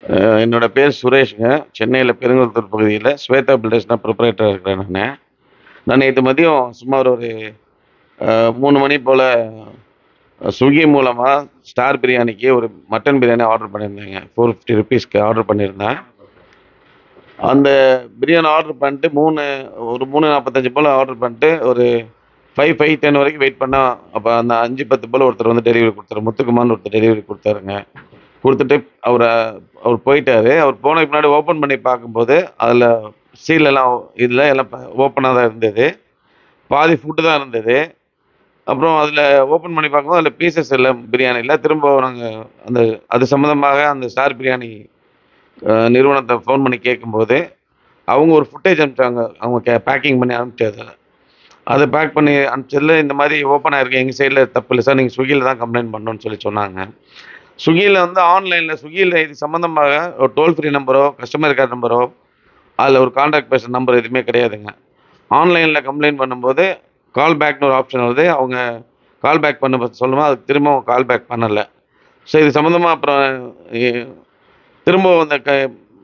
அஹ் என்னோட பேர் சுரேஷுங்க சென்னையில் பெருங்குளத்தூர் பகுதியில் ஸ்வேதா பில்டர்ஸ்னா ப்ரிப்பரேட்டராக இருக்கிறேன் நான் நான் நேற்று மதியம் சுமார் ஒரு அஹ், மூணு மணி போல் ஸ்விக்கி மூலமாக ஸ்டார் பிரியாணிக்கு ஒரு மட்டன் பிரியாணி ஆர்டர் பண்ணியிருந்தேங்க ஃபோர் ஃபிஃப்டி ருபீஸ்க்கு ஆர்டர் பண்ணியிருந்தேன் அந்த பிரியாணி ஆர்டர் பண்ணிட்டு மூணு ஒரு மூணு நாற்பத்தஞ்சு போல் ஆர்டர் பண்ணிட்டு ஒரு ஃபைவ் ஃபைவ் டென் வரைக்கும் வெயிட் பண்ணால் அப்போ அந்த அஞ்சு பத்து போல் ஒருத்தர் வந்து டெலிவரி கொடுத்தாரு முத்துக்குமார்னு ஒருத்தர் டெலிவரி கொடுத்தாருங்க கொடுத்துட்டு அவரை அவர் போயிட்டாரு அவர் போனதுக்கு முன்னாடி ஓப்பன் பண்ணி பார்க்கும்போது அதில் சீலெல்லாம் இதில் எல்லாம் ஓப்பனாக தான் இருந்தது பாதி ஃபுட்டு தான் இருந்தது அப்புறம் அதில் ஓப்பன் பண்ணி பார்க்கும்போது அதில் பீசஸ் எல்லாம் பிரியாணியில் திரும்ப நாங்கள் அந்த அது சம்மந்தமாக அந்த ஸ்டார் பிரியாணி அஹ், நிறுவனத்தை ஃபோன் பண்ணி கேட்கும்போது அவங்க ஒரு ஃபுட்டேஜ் அனுப்பிச்சாங்க அவங்க கே பேக்கிங் பண்ணி அனுப்பிச்சது அதை பேக் பண்ணி அனுப்பிச்சதில் இந்த மாதிரி ஓப்பன் ஆயிருக்கு எங்கள் சைடில் தப்பு இல்லை சார் நீங்கள் ஸ்விக்கியில் தான் கம்ப்ளைண்ட் பண்ணணும்னு சொல்லி சொன்னாங்க ஸ்விக்கியில் வந்து ஆன்லைனில் ஸ்விக்கியில் இது சம்மந்தமாக ஒரு டோல் ஃப்ரீ நம்பரோ கஸ்டமர் கேர் நம்பரோ அதில் ஒரு காண்டாக்ட் பேசுகிற நம்பர் எதுவுமே கிடையாதுங்க ஆன்லைனில் கம்ப்ளைண்ட் பண்ணும்போது கால் பேக்னு ஒரு ஆப்ஷன் வருது அவங்க கால் பேக் பண்ண சொல்லும்போது அதுக்கு திரும்ப கால் பேக் பண்ணலை ஸோ இது சம்மந்தமாக அப்புறம் எ- திரும்ப அந்த க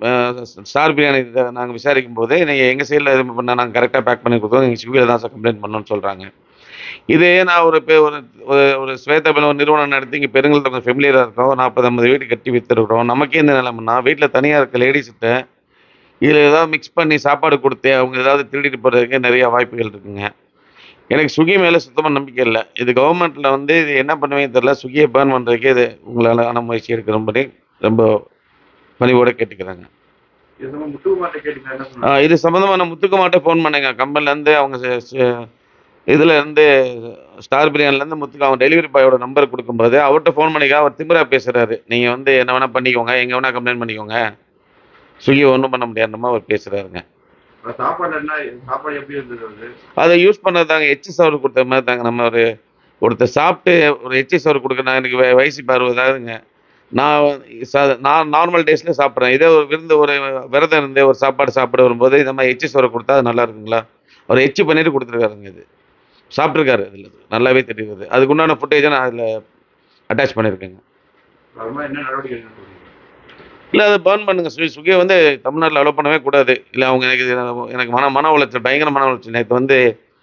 ஸ்டார் பிரியாணி நாங்கள் விசாரிக்கும் போது நீங்கள் எங்கள் சைடில் எதுவும் பண்ணால் நாங்கள் கரெக்டாக பேக் பண்ணி கொடுத்தோம் நீங்கள் ஸ்விக்கியில் தான் சார் கம்ப்ளைண்ட் பண்ணணும்னு சொல்கிறாங்க இதே நான் ஒரு இப்போ ஒரு ஒரு- ஒரு ஸ்வேதபில் ஒரு நிறுவனம் நடத்தி இங்கே பெருங்கல் கொஞ்சம் ஃபெமிலியராக இருக்கோம் ஒரு நாற்பது ஐம்பது வீடு கட்டி வித்துருக்குறோம் நமக்கே இந்த நிலைமைனா வீட்டில் தனியாக இருக்க லேடிஸ்கிட்ட இதில் ஏதாவது மிக்ஸ் பண்ணி சாப்பாடு கொடுத்து அவங்க ஏதாவது திருடிட்டு போகிறதுக்கு நிறைய வாய்ப்புகள் இருக்குங்க எனக்கு ஸ்விக்கி மேலே சுத்தமாக நம்பிக்கை இல்லை இது கவர்மெண்ட்டில் வந்து இது என்ன பண்ணுவீங்க தெரியல ஸ்விக்கியை பேர்ன் பண்ணுறதுக்கு இது உங்களால் ஆன முயற்சி எடுக்கிறபடி ரொம்ப பணிவோட கேட்டுக்கிறாங்க இது நம்ம முத்துக்குமார்ட்ட கேட்டீங்க என்ன ஆ, சொன்னாங்க இது சம்மந்தமாக நான் முத்துக்குமார்ட்ட ஃபோன் பண்ணேங்க கம்பெனிலேருந்து அவங்க ச- ச- இதுல இருந்து ஸ்டார் பிரியாணிலேருந்து முத்துக்கு அவன் டெலிவரி பாயோட நம்பர் கொடுக்கும்போது அவர்கிட்ட ஃபோன் பண்ணிக்க அவர் திமிரா பேசுகிறாரு நீங்கள் வந்து என்ன வேணால் பண்ணிக்கோங்க எங்கே வேணால் கம்ப்ளைண்ட் பண்ணிக்கோங்க ஸ்விக்கி ஒன்றும் பண்ண முடியாதுமா அவர் பேசுகிறாருங்க அது சாப்பாடு என்ன சாப்பாடு எப்படி இருந்தது அது அதை யூஸ் பண்ணது தாங்க எச்சி சவர் கொடுத்த மாதிரி தாங்க நம்ம ஒரு ஒருத்தர் சாப்பிட்டு ஒரு எச்சி சவர் கொடுக்க நான் எனக்கு வய- வயசு இப்போ அறுபதாவதுங்க நான் வந்து சா- நான் நார்மல் டேஸில் சாப்பிட்றேன் இதே ஒரு விருந்து ஒரு விரதம் இருந்து ஒரு சாப்பாடு சாப்பிட வரும்போது இந்த மாதிரி எச்சி சோறு கொடுத்தா அது நல்லா இருக்குங்களா அவர் எச்சி பண்ணிட்டு கொடுத்துருக்காருங்க இது சாப்பிட்ருக்காரு இதில் நல்லாவே தெரியுது அதுக்கு உண்டான ஃபுட்டேஜை நான் அதில் அட்டாச் பண்ணியிருக்கேங்க அது மாதிரி என்ன நடவடிக்கை எடுக்கணும் சொல்றீங்க? இல்லை அதை பேர்ன் பண்ணுங்க ஸ்வி ஸ்விக்கியை வந்து தமிழ்நாட்டில் அலோவ் பண்ணவே கூடாது இல்லை அவங்க எனக்கு இது- எனக்கு மன மன உளைச்சல் பயங்கர மன உளைச்சல் நேற்று வந்து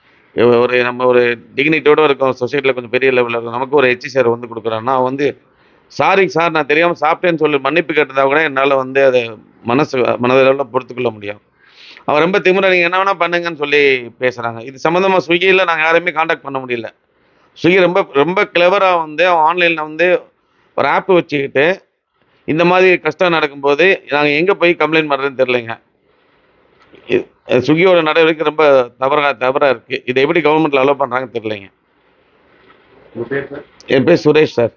ஒரு நம்ம ஒரு டிக்னிட்டியோட இருக்கோம் சொசைட்டியில் கொஞ்சம் பெரிய லெவலில் இருக்கும் நமக்கு ஒரு ஹெச்சி சார் வந்து கொடுக்குறான்னா அவன் வந்து சாரி சார் நான் தெரியாமல் சாப்பிட்டேன்னு சொல்லி மன்னிப்பு கேட்டதா கூட என்னால் வந்து அதை மனசு மனதளவில் பொறுத்துக்கொள்ள முடியும் அவன் ரொம்ப திமிரா நீங்கள் என்ன வேணால் பண்ணுங்கன்னு சொல்லி பேசுகிறாங்க இது சம்மந்தமாக ஸ்விக்கியில் நாங்கள் யாரையுமே காண்டாக்ட் பண்ண முடியல ஸ்விக்கி ரொம்ப ரொம்ப கிளவராக வந்து அவன் ஆன்லைனில் வந்து ஒரு ஆப் வச்சுக்கிட்டு இந்த மாதிரி கஷ்டம் நடக்கும்போது நாங்கள் எங்கே போய் கம்ப்ளைண்ட் பண்ணுறதுன்னு தெரிலங்க இது- ஸ்விக்கியோட நடவடிக்கை ரொம்ப தவறாக தவறாக இருக்குது இதை எப்படி கவர்மெண்ட்டில் அலோவ் பண்ணுறாங்கன்னு தெரிலங்க உங்க பேர் சார் என் பேர் சுரேஷ் சார்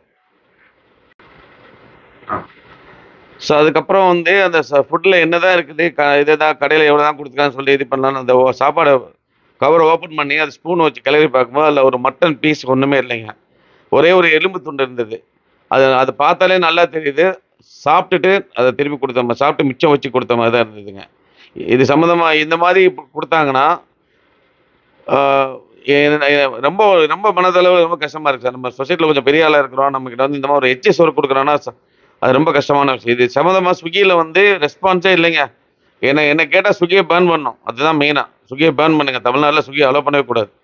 ஆ ஸோ அதுக்கப்புறம் வந்து அந்த ஃபுட்டில் என்ன தான் இருக்குது க இதை தான் கடையில் எவ்வளோ தான் கொடுத்துருக்கான்னு சொல்லி இது பண்ணலான்னு அந்த ஓ- சாப்பாடை கவரை ஓப்பன் பண்ணி அது ஸ்பூன் வச்சு கிளறி பார்க்கும்போது அதில் ஒரு மட்டன் பீஸ் ஒன்றுமே இல்லைங்க ஒரே ஒரு எலும்பு துண்டு இருந்தது அது அதை பார்த்தாலே நல்லா தெரியுது சாப்பிட்டுட்டு அதை திருப்பி கொடுத்த மாதிரி சாப்பிட்டு மிச்சம் வச்சு கொடுத்த மாதிரி தான் இருந்ததுங்க இது சம்மந்தமாக இந்த மாதிரி இப்ப கொடுத்தாங்கன்னா ஆஹ் எ- எ- ரொம்ப ரொம்ப மனதளவு ரொம்ப கஷ்டமாக இருக்குது சார் நம்ம சொசைட்டியில் கொஞ்சம் பெரிய ஆளாக இருக்கிறோம் நம்மக்கிட்ட வந்து இந்த மாதிரி ஒரு எச்எஸ் ஒரு கொடுக்குறோன்னா ச- அது ரொம்ப கஷ்டமான விஷயம் இது சம்மந்தமாக ஸ்விக்கியில் வந்து ரெஸ்பான்ஸே இல்லைங்க என்ன என்ன கேட்டால் ஸ்விக்கியை பேன் பண்ணணும் அதுதான் மெயினாக ஸ்விக்கியை பேன் பண்ணுங்க தமிழ்நாட்டில் ஸ்விக்கி அலோவ் பண்ணவே கூடாது